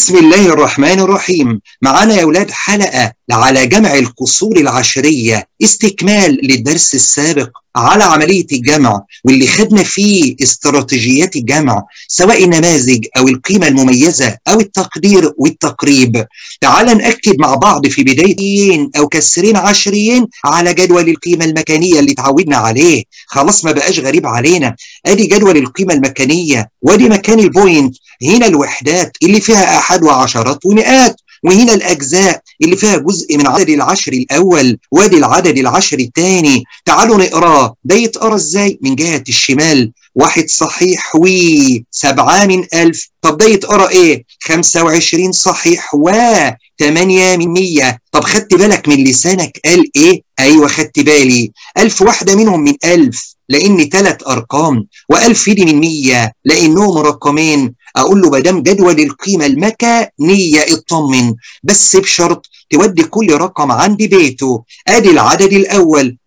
بسم الله الرحمن الرحيم معانا يا أولاد حلقة على جمع القصور العشرية استكمال للدرس السابق على عملية الجمع واللي خدنا فيه استراتيجيات الجمع سواء النماذج أو القيمة المميزة أو التقدير والتقريب تعال نأكد مع بعض في بدايتين أو كسرين عشريين على جدول القيمة المكانية اللي تعودنا عليه خلاص ما بقاش غريب علينا أدي جدول القيمة المكانية وادي مكان البوينت هنا الوحدات اللي فيها أحد وعشرات ومئات وهنا الأجزاء اللي فيها جزء من عدد العشر الأول وادي العدد العشر الثاني تعالوا نقراه ده يتقرا ازاي من جهة الشمال واحد صحيح و سبعة من ألف طب ده يتقرا ايه 25 صحيح و 8 من 100 طب خدت بالك من لسانك قال ايه ايوه خدت بالي ألف واحدة منهم من ألف لان ثلاث ارقام و1000 دي من 100 لانهم رقمين اقول له مدام جدول القيمه المكانيه اطمن بس بشرط تودي كل رقم عند بيته ادي العدد الاول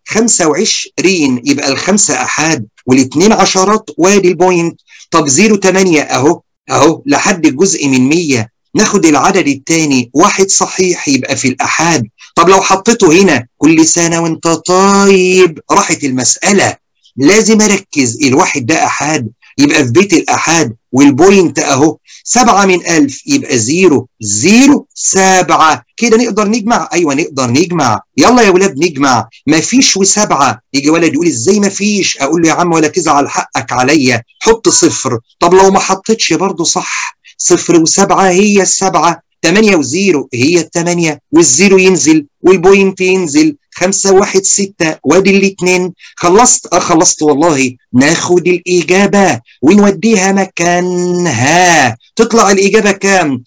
25 يبقى الخمسه احاد والاثنين عشرات وادي البوينت طب 0 8 اهو اهو لحد الجزء من 100 ناخد العدد الثاني واحد صحيح يبقى في الاحاد طب لو حطيته هنا كل سنه وانت طيب راحت المساله لازم اركز الواحد ده احاد يبقى في بيت الأحاد والبوينت أهو سبعة من ألف يبقى زيرو زيرو سبعة كده نقدر نجمع أيوة نقدر نجمع يلا يا ولاد نجمع مفيش وسبعة يجي ولد يقول إزاي مفيش أقول له يا عم ولا تزعل حقك عليا حط صفر طب لو ما حطيتش برضه صح صفر وسبعة هي السبعة تمانية وزيرو هي التمانية والزيرو ينزل والبوينت ينزل خمسة واحد ستة وادي الاتنين خلصت اه خلصت والله ناخد الإجابة ونوديها مكانها تطلع الإجابة كام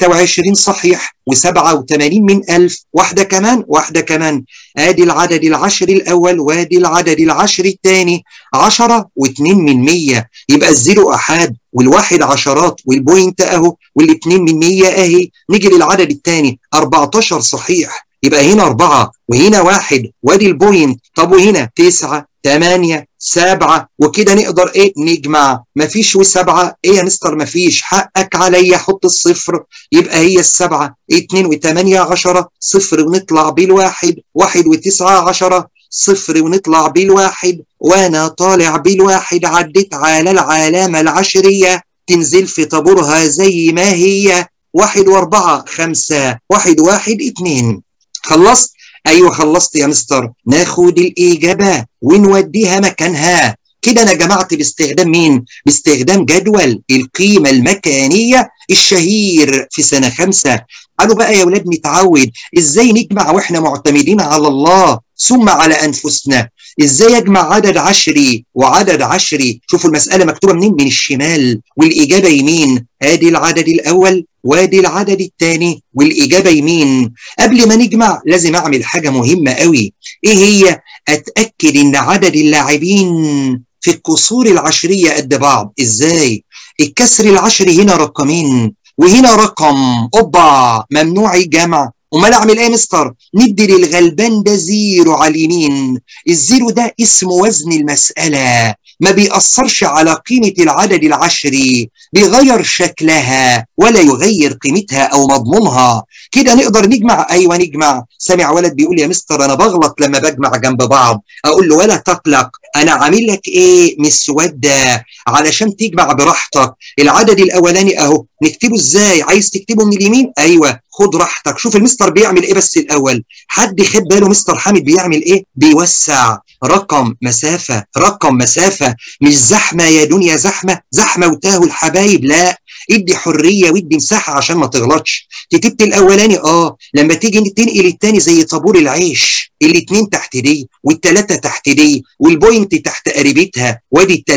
26 صحيح و87 من ألف واحدة كمان واحدة كمان ادي العدد العشر الأول وادي العدد العشر الثاني 10 و2 من 100 يبقى الزيرو أحاد والواحد عشرات والبوينت أهو والاثنين من 100 أهي نيجي للعدد الثاني 14 صحيح يبقى هنا أربعة وهنا واحد وادي البوينت طب وهنا تسعة ثمانية سبعة وكده نقدر ايه نجمع مفيش وسبعة ايه يا مستر مفيش حقك عليا حط الصفر يبقى هي السبعة اتنين وثمانية عشرة صفر ونطلع بالواحد واحد وتسعة عشرة صفر ونطلع بالواحد وانا طالع بالواحد عديت على العلامة العشرية تنزل في طابورها زي ما هي واحد واربعة خمسة واحد واحد اتنين خلصت ايوه خلصت يا مستر ناخد الاجابه ونوديها مكانها كده انا جمعت باستخدام مين باستخدام جدول القيمه المكانيه الشهير في سنه خمسة قالوا بقى يا ولاد نتعود ازاي نجمع واحنا معتمدين على الله ثم على انفسنا ازاي اجمع عدد عشري وعدد عشري شوفوا المساله مكتوبه منين من الشمال والاجابه يمين ادي العدد الاول وادي العدد الثاني والاجابه يمين قبل ما نجمع لازم اعمل حاجه مهمه قوي ايه هي اتاكد ان عدد اللاعبين في الكسور العشريه قد بعض ازاي الكسر العشري هنا رقمين وهنا رقم اوبا ممنوع الجمع امال اعمل ايه يا مستر ندي للغلبان ده زيرو على اليمين الزيرو ده اسم وزن المساله ما بيأثرش على قيمة العدد العشري بيغير شكلها ولا يغير قيمتها أو مضمونها كده نقدر نجمع أيوة نجمع سمع ولد بيقول يا مستر أنا بغلط لما بجمع جنب بعض أقول له ولا تقلق أنا عامل لك إيه مسودة علشان تجمع براحتك العدد الأولاني أهو نكتبه إزاي عايز تكتبه من اليمين أيوة خد راحتك شوف المستر بيعمل ايه بس الاول حد خد باله مستر حامد بيعمل ايه بيوسع رقم مسافه رقم مسافه مش زحمه يا دنيا زحمه زحمه وتاهوا الحبايب لا ادي حريه وادي مساحه عشان ما تغلطش كتبت الاولاني اه لما تيجي تنقل التاني زي طابور العيش الاثنين تحت دي والثلاثه تحت دي والبوينت تحت قريبتها وادي ال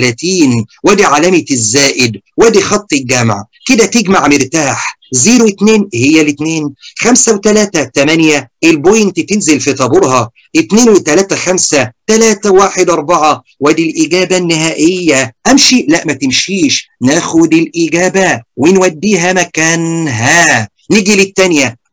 33 وادي علامه الزائد وادي خط الجمع كده تجمع مرتاح زيرو اتنين هي الاتنين خمسة وتلاتة تمانية البوينت تنزل في طابورها اتنين وتلاتة خمسة تلاتة واحد أربعة ودي الإجابة النهائية أمشي؟ لا ما تمشيش ناخد الإجابة ونوديها مكانها نيجي للتانية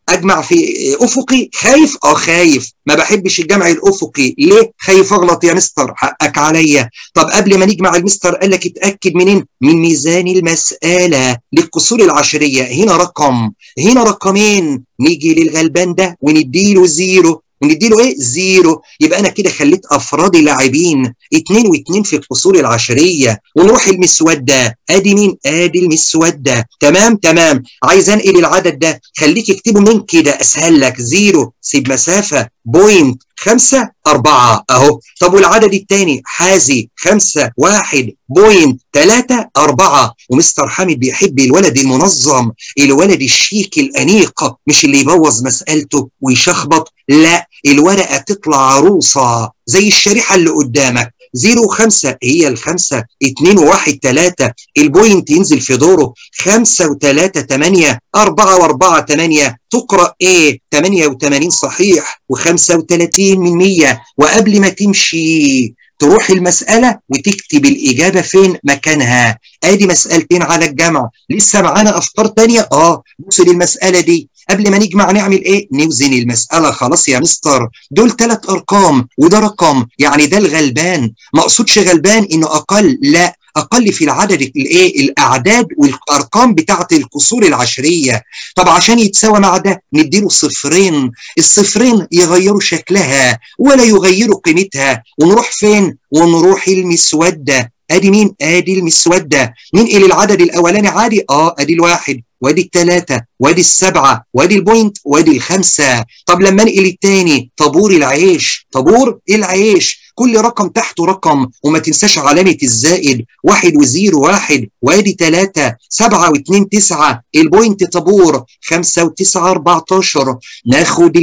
اجمع في افقي خايف اه خايف ما بحبش الجمع الافقي ليه خايف اغلط يا مستر حقك عليا طب قبل ما نجمع المستر قال لك اتاكد منين من ميزان المساله للكسور العشريه هنا رقم هنا رقمين نيجي للغلبان ده ونديله زيرو ونديله ايه؟ زيرو يبقى انا كده خليت افراد لاعبين اتنين واتنين في الفصول العشريه ونروح المسوده ادي مين؟ ادي المسوده تمام تمام عايز انقل العدد ده خليك اكتبه من كده اسهل لك زيرو سيب مسافه بوينت خمسة أربعة أهو طب والعدد الثاني حازي خمسة واحد بوينت ثلاثة أربعة ومستر حامد بيحب الولد المنظم الولد الشيك الأنيق مش اللي يبوظ مسألته ويشخبط لا الورقة تطلع عروسة زي الشريحة اللي قدامك زيرو خمسة هي الخمسة اتنين وواحد تلاتة البوينت ينزل في دوره خمسة وتلاتة تمانية أربعة وأربعة تمانية تقرأ إيه 88 صحيح وخمسة وتلاتين من مية وقبل ما تمشي تروح المسألة وتكتب الإجابة فين مكانها آدي مسألتين على الجمع لسه معانا أفكار تانية آه بص للمسألة دي قبل ما نجمع نعمل ايه نوزن المساله خلاص يا مستر دول ثلاث ارقام وده رقم يعني ده الغلبان ما اقصدش غلبان انه اقل لا اقل في العدد الايه الاعداد والارقام بتاعه الكسور العشريه طب عشان يتساوى مع ده نديله صفرين الصفرين يغيروا شكلها ولا يغيروا قيمتها ونروح فين ونروح المسوده ادي مين ادي المسوده ننقل العدد الاولاني عادي اه ادي الواحد وادي الثلاثة وادي السبعة وادي البوينت وادي الخمسة طب لما انقل التاني طابور العيش طابور العيش كل رقم تحته رقم وما تنساش علامة الزائد واحد وزيرو واحد وادي ثلاثة سبعة واثنين تسعة البوينت طابور خمسة وتسعة اربعتاشر ناخد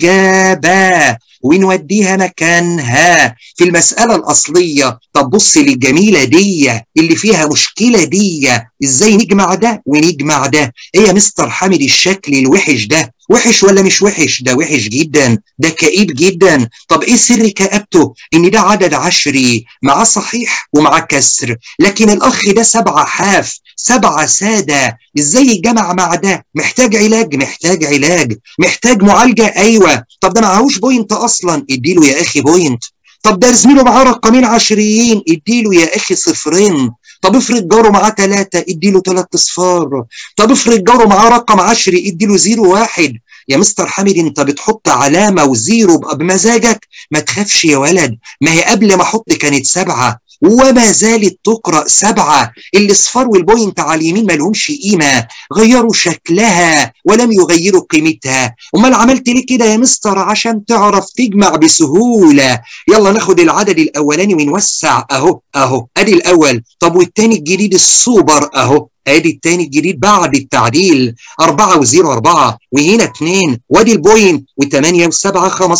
الإجابة ونوديها مكانها في المسألة الأصلية طب بص للجميلة دي اللي فيها مشكلة دي ازاي نجمع ده ونجمع ده ايه يا مستر حامد الشكل الوحش ده وحش ولا مش وحش ده وحش جدا ده كئيب جدا طب ايه سر كآبته ان ده عدد عشري مع صحيح ومع كسر لكن الاخ ده سبعة حاف سبعة سادة ازاي الجمع مع ده محتاج علاج محتاج علاج محتاج معالجة ايوه طب ده معهوش بوينت اصلا اديله يا اخي بوينت طب ده زميله معاه رقمين عشريين اديله يا اخي صفرين طب افرض جاره معاه ثلاثة اديله ثلاث اصفار طب افرض جاره معاه رقم عشري اديله زيرو واحد يا مستر حامد انت بتحط علامة وزيرو بمزاجك ما تخافش يا ولد ما هي قبل ما احط كانت سبعة وما زالت تقرأ سبعة الاصفار والبوينت على اليمين ما لهمش قيمة غيروا شكلها ولم يغيروا قيمتها امال عملت ليه كده يا مستر عشان تعرف تجمع بسهولة يلا ناخد العدد الاولاني ونوسع اهو اهو ادي الاول طب والتاني الجديد السوبر اهو ادي التاني الجديد بعد التعديل 4 و0 4 وهنا 2 وادي البوينت و8 و7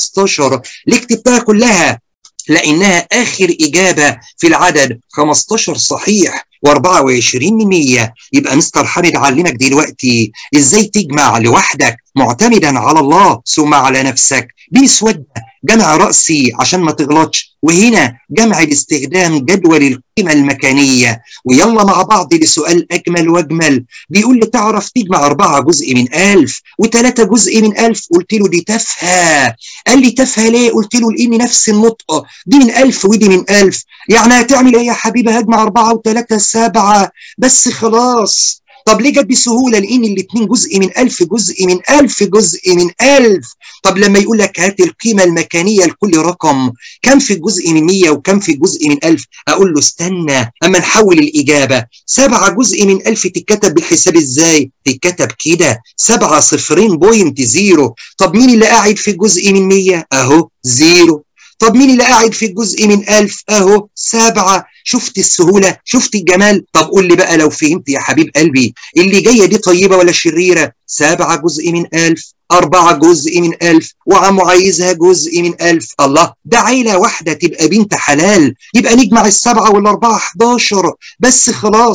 15 ليه كتبتها كلها لانها اخر اجابه في العدد 15 صحيح و24 من 100 يبقى مستر حامد علمك دلوقتي ازاي تجمع لوحدك معتمدا على الله ثم على نفسك بيسود جمع رأسي عشان ما تغلطش وهنا جمع باستخدام جدول القيمة المكانية ويلا مع بعض لسؤال أجمل وأجمل بيقول لي تعرف تجمع أربعة جزء من ألف وثلاثة جزء من ألف قلت له دي تافهة قال لي تافهة ليه قلت له لأن نفس النطق دي من ألف ودي من ألف يعني هتعمل إيه يا حبيبي هجمع أربعة وثلاثة سبعة بس خلاص طب ليه جت بسهوله لان الاثنين جزء من ألف جزء من ألف جزء من ألف طب لما يقول لك هات القيمه المكانيه لكل رقم كم في الجزء من 100 وكم في الجزء من 1000 اقول له استنى اما نحول الاجابه سبعة جزء من 1000 تتكتب بالحساب ازاي تتكتب كده سبعة صفرين بوينت زيرو طب مين اللي قاعد في الجزء من 100 اهو زيرو طب مين اللي قاعد في الجزء من ألف أهو سبعة شفت السهولة شفت الجمال طب قول لي بقى لو فهمت يا حبيب قلبي اللي جاية دي طيبة ولا شريرة سبعة جزء من ألف أربعة جزء من ألف وعم عايزها جزء من ألف الله ده عيلة واحدة تبقى بنت حلال يبقى نجمع السبعة والأربعة 11 بس خلاص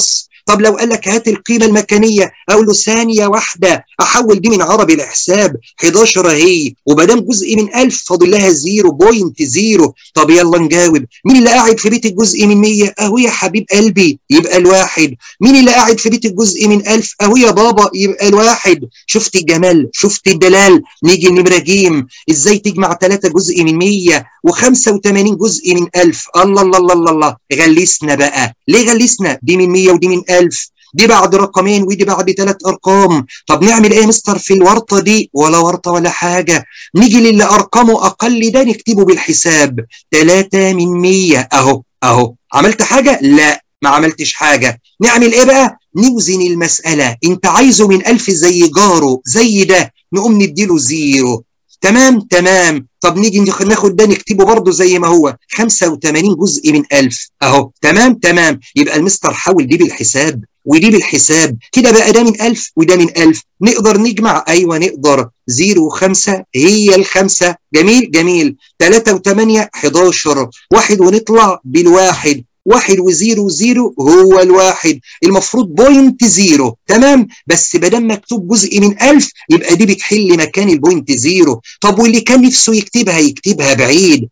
طب لو قال لك هات القيمه المكانيه اقول له ثانيه واحده احول دي من عربي لحساب 11 اهي وما جزء من 1000 فاضل لها 0.0 طب يلا نجاوب مين اللي قاعد في بيت الجزء من 100 اهو يا حبيب قلبي يبقى الواحد مين اللي قاعد في بيت الجزء من 1000 اهو يا بابا يبقى الواحد شفت الجمال شفت الدلال نيجي النمره جيم ازاي تجمع 3 جزء من 100 و85 جزء من 1000 الله الله الله الله, الله. غلسنا بقى ليه غلسنا دي من 100 ودي من 1000 دي بعد رقمين ودي بعد ثلاث ارقام طب نعمل ايه مستر في الورطه دي ولا ورطه ولا حاجه نيجي للي ارقامه اقل ده نكتبه بالحساب 3 من 100 اهو اهو عملت حاجه لا ما عملتش حاجه نعمل ايه بقى نوزن المساله انت عايزه من 1000 زي جاره زي ده نقوم نديله زيرو تمام تمام طب نيجي ناخد ده نكتبه برضه زي ما هو 85 جزء من 1000 اهو تمام تمام يبقى المستر حول دي بالحساب ودي بالحساب كده بقى ده من 1000 وده من 1000 نقدر نجمع ايوه نقدر 0 و5 هي الخمسه جميل جميل 3 و8 11 واحد ونطلع بالواحد واحد وزيرو زيرو هو الواحد المفروض بوينت زيرو تمام بس بدل مكتوب جزء من ألف يبقى دي بتحل مكان البوينت زيرو طب واللي كان نفسه يكتبها يكتبها بعيد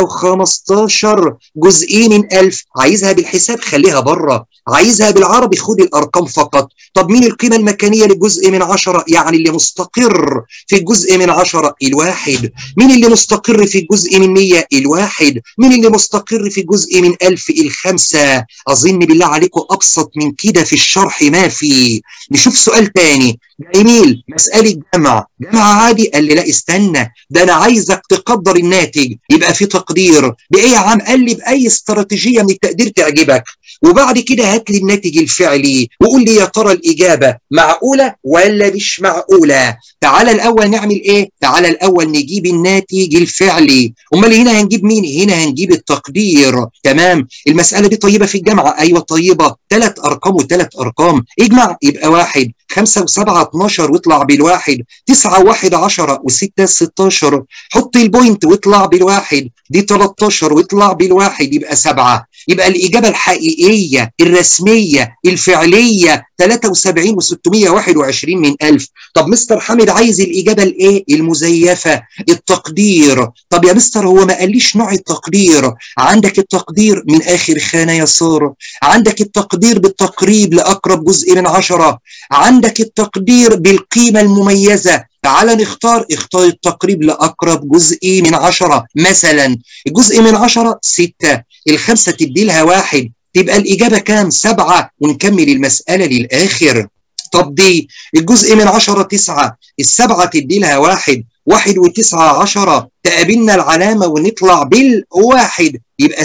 115 جزء من ألف عايزها بالحساب خليها بره عايزها بالعربي خد الأرقام فقط طب مين القيمة المكانية للجزء من عشرة يعني اللي مستقر في الجزء من عشرة الواحد مين اللي مستقر في الجزء من مية الواحد مين اللي مستقر في الجزء من ألف الخمسة أظن بالله عليكم أبسط من كده في الشرح ما في نشوف سؤال تاني جميل مسألة جمع جمع عادي قال لي لا استنى ده أنا عايزك تقدر الناتج يبقى في تقدير بإيه يا عم قال لي بأي استراتيجية من التقدير تعجبك وبعد كده هات لي الناتج الفعلي وقول لي يا ترى الإجابة معقولة ولا مش معقولة تعال الأول نعمل إيه تعال الأول نجيب الناتج الفعلي أمال هنا هنجيب مين هنا هنجيب التقدير تمام المسألة دي طيبة في الجامعة أيوة طيبة ثلاث أرقام وثلاث أرقام اجمع يبقى واحد خمسة وسبعة 12 واطلع بالواحد تسعة وواحد 10 وستة 16 حط البوينت واطلع بالواحد دي 13 واطلع بالواحد يبقى سبعة يبقى الإجابة الحقيقية الرسمية الفعلية 73 و621 من ألف طب مستر حامد عايز الإجابة الإيه المزيفة التقدير طب يا مستر هو ما قاليش نوع التقدير عندك التقدير من آخر خانة يسار عندك التقدير بالتقريب لأقرب جزء من عشرة عندك التقدير بالقيمة المميزة تعال نختار اختار التقريب لأقرب جزء من عشرة مثلا الجزء من عشرة ستة الخمسة تدي لها واحد تبقى الإجابة كام سبعة ونكمل المسألة للآخر طب دي الجزء من عشرة تسعة السبعة تدي لها واحد واحد وتسعة عشرة تقابلنا العلامة ونطلع بالواحد يبقى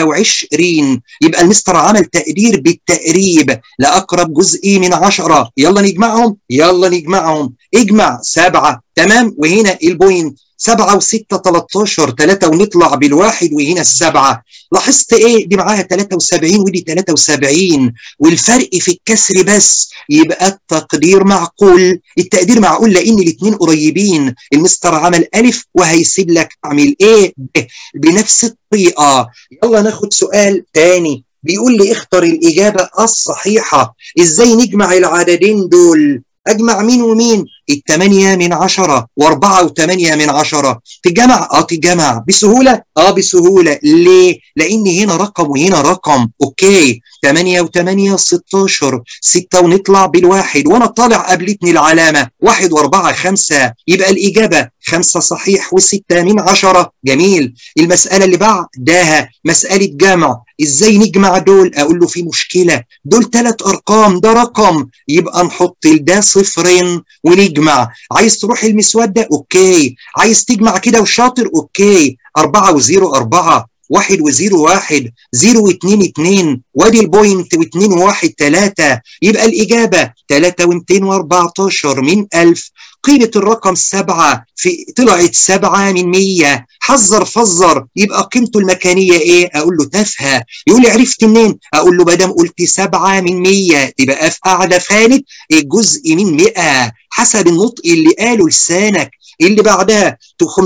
26 يبقى المستر عمل تقدير بالتقريب لأقرب جزء من عشرة يلا نجمعهم يلا نجمعهم اجمع سبعة تمام وهنا البوينت سبعة وستة 13 ثلاثة ونطلع بالواحد وهنا السبعة لاحظت ايه دي معاها 73 ودي 73 والفرق في الكسر بس يبقى التقدير معقول التقدير معقول لان الاثنين قريبين المستر عمل الف وهيسيب لك اعمل ايه ب بنفس الطريقه يلا ناخد سؤال تاني بيقول لي اختر الاجابه الصحيحه ازاي نجمع العددين دول اجمع مين ومين الثمانية من عشرة واربعة وثمانية من عشرة تجمع اه تجمع بسهولة اه بسهولة ليه لان هنا رقم وهنا رقم اوكي 8 و8 16 6 ونطلع بالواحد وانا طالع قابلتني العلامة واحد واربعة خمسة يبقى الاجابة خمسة صحيح وستة من عشرة جميل المسألة اللي بعدها مسألة جمع ازاي نجمع دول اقول له في مشكلة دول ثلاث ارقام ده رقم يبقى نحط ده صفرين ونجمع عايز تروح المسود ده اوكي عايز تجمع كده وشاطر اوكي أربعة وزيرو أربعة واحد وزيرو واحد زيرو واتنين اتنين وادي البوينت واتنين وواحد تلاتة يبقى الإجابة تلاتة ومتين واربعتاشر من ألف قيمة الرقم سبعة في طلعت سبعة من مية حذر فزر يبقى قيمته المكانية ايه اقول له تافهة يقول لي عرفت منين اقول له بدم قلت سبعة من مية تبقى في قاعدة فالت الجزء من مئة حسب النطق اللي قاله لسانك اللي بعدها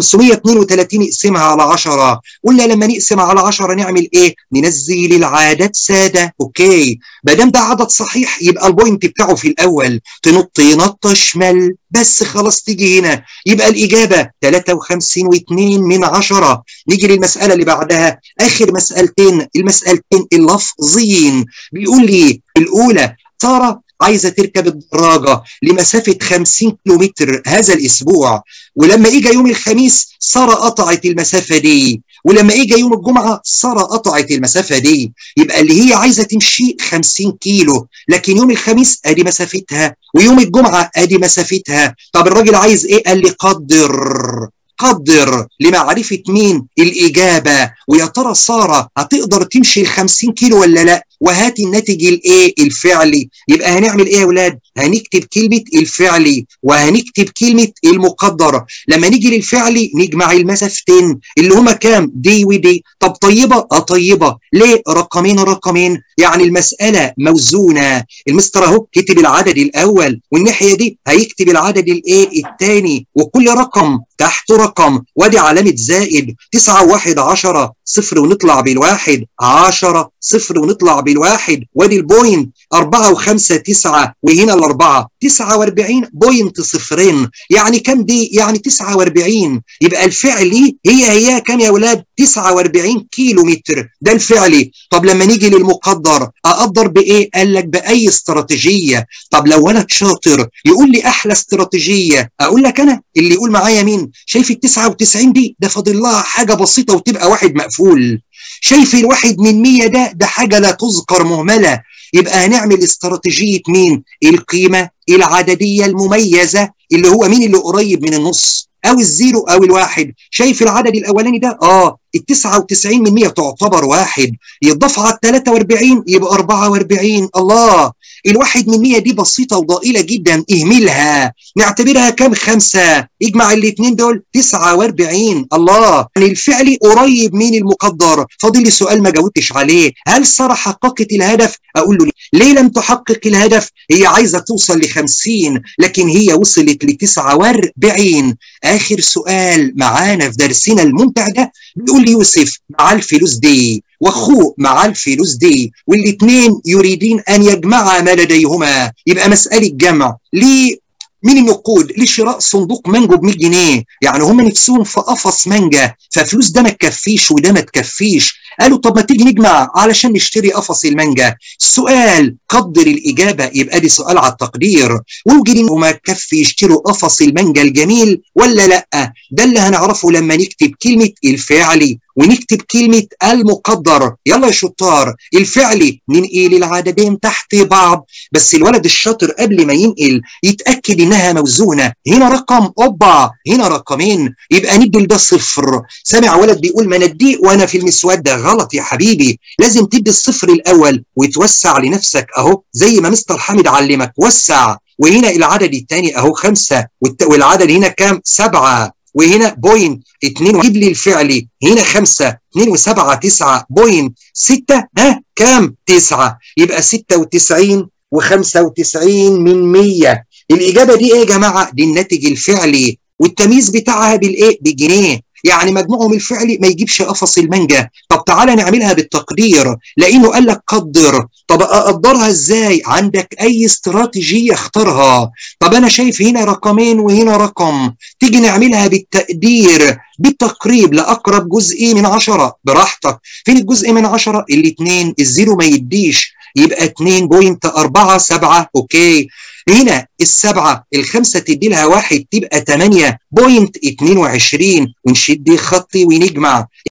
532 نقسمها على 10 قلنا لما نقسم على 10 نعمل ايه ننزل العدد ساده اوكي ما دام ده عدد صحيح يبقى البوينت بتاعه في الاول تنط ينط شمال بس خلاص تيجي هنا يبقى الاجابه 53 و2 من 10 نيجي للمساله اللي بعدها اخر مسالتين المسالتين اللفظيين بيقول لي الاولى ترى عايزه تركب الدراجه لمسافه 50 كيلومتر هذا الاسبوع ولما اجى يوم الخميس ساره قطعت المسافه دي ولما اجى يوم الجمعه ساره قطعت المسافه دي يبقى اللي هي عايزه تمشي 50 كيلو لكن يوم الخميس ادي مسافتها ويوم الجمعه ادي مسافتها طب الراجل عايز ايه قال لي قدر قدر لمعرفة مين الإجابة ويا ترى سارة هتقدر تمشي ال 50 كيلو ولا لا وهات الناتج الايه الفعلي يبقى هنعمل ايه يا اولاد هنكتب كلمه الفعلي وهنكتب كلمه المقدر لما نيجي للفعلي نجمع المسافتين اللي هما كام دي ودي طب طيبه اه طيبه ليه رقمين رقمين يعني المساله موزونه المستر اهو كتب العدد الاول والناحيه دي هيكتب العدد الايه الثاني وكل رقم تحته رقم وادي علامه زائد 9 1 10 صفر ونطلع بالواحد 10 صفر ونطلع بالواحد وادي البوينت 4 و5 9 وهنا الأربعة 49 بوينت صفرين يعني كم دي؟ يعني 49 يبقى الفعلي هي هي كم يا أولاد؟ 49 كيلو متر ده الفعلي طب لما نيجي للمقدر أقدر بإيه؟ قال لك بأي استراتيجية طب لو ولد شاطر يقول لي أحلى استراتيجية أقول لك أنا اللي يقول معايا مين؟ شايف ال 99 دي ده فاضل لها حاجة بسيطة وتبقى واحد مقفول شايف الواحد من 100 ده ده حاجة لا تذكر مهملة يبقى هنعمل استراتيجية مين؟ القيمة العددية المميزة اللي هو مين اللي قريب من النص أو الزيرو أو الواحد شايف العدد الأولاني ده؟ آه ال 99 من 100 تعتبر واحد يضاف على ال 43 يبقى 44 الله الواحد من 100 دي بسيطة وضئيلة جدا اهملها نعتبرها كام خمسة اجمع الاثنين دول 49 الله يعني الفعل قريب من المقدر فاضل لي سؤال ما جاوبتش عليه هل سارة حققت الهدف اقول له ليه لم تحقق الهدف هي عايزة توصل ل 50 لكن هي وصلت ل 49 اخر سؤال معانا في درسنا الممتع ده بيقول لي يوسف مع الفلوس دي واخوه مع الفلوس دي والاثنين يريدين ان يجمعا ما لديهما يبقى مساله جمع ليه من النقود لشراء صندوق مانجو ب 100 جنيه يعني هم نفسهم في قفص مانجا ففلوس ده ما تكفيش وده ما تكفيش قالوا طب ما تيجي نجمع علشان نشتري قفص المانجا السؤال قدر الاجابه يبقى دي سؤال على التقدير ويمكن انه ما تكفي يشتروا قفص المانجا الجميل ولا لا ده اللي هنعرفه لما نكتب كلمه الفعلي ونكتب كلمة المقدر يلا يا شطار الفعلي ننقل العددين تحت بعض بس الولد الشاطر قبل ما ينقل يتأكد انها موزونة هنا رقم اوبا هنا رقمين يبقى ندي ده صفر سامع ولد بيقول ما ندي وانا في المسود ده غلط يا حبيبي لازم تدي الصفر الاول وتوسع لنفسك اهو زي ما مستر حامد علمك وسع وهنا العدد الثاني اهو خمسة والعدد هنا كام سبعة وهنا بوينت 2 جيب لي الفعلي هنا 5 2 و7 9 بوينت 6 ها كام 9 يبقى 96 و95 من 100 الاجابه دي ايه يا جماعه دي الناتج الفعلي والتمييز بتاعها بالايه بجنيه يعني مجموعهم الفعلي ما يجيبش قفص المانجا طب تعالى نعملها بالتقدير لانه قال لك قدر طب اقدرها ازاي عندك اي استراتيجيه اختارها طب انا شايف هنا رقمين وهنا رقم تيجي نعملها بالتقدير بالتقريب لاقرب جزء من عشرة براحتك فين الجزء من عشرة الاثنين الزيرو ما يديش يبقى 2.47 اوكي هنا السبعة الخمسة تدي لها واحد تبقى 8.22 ونشد خطي ونجمع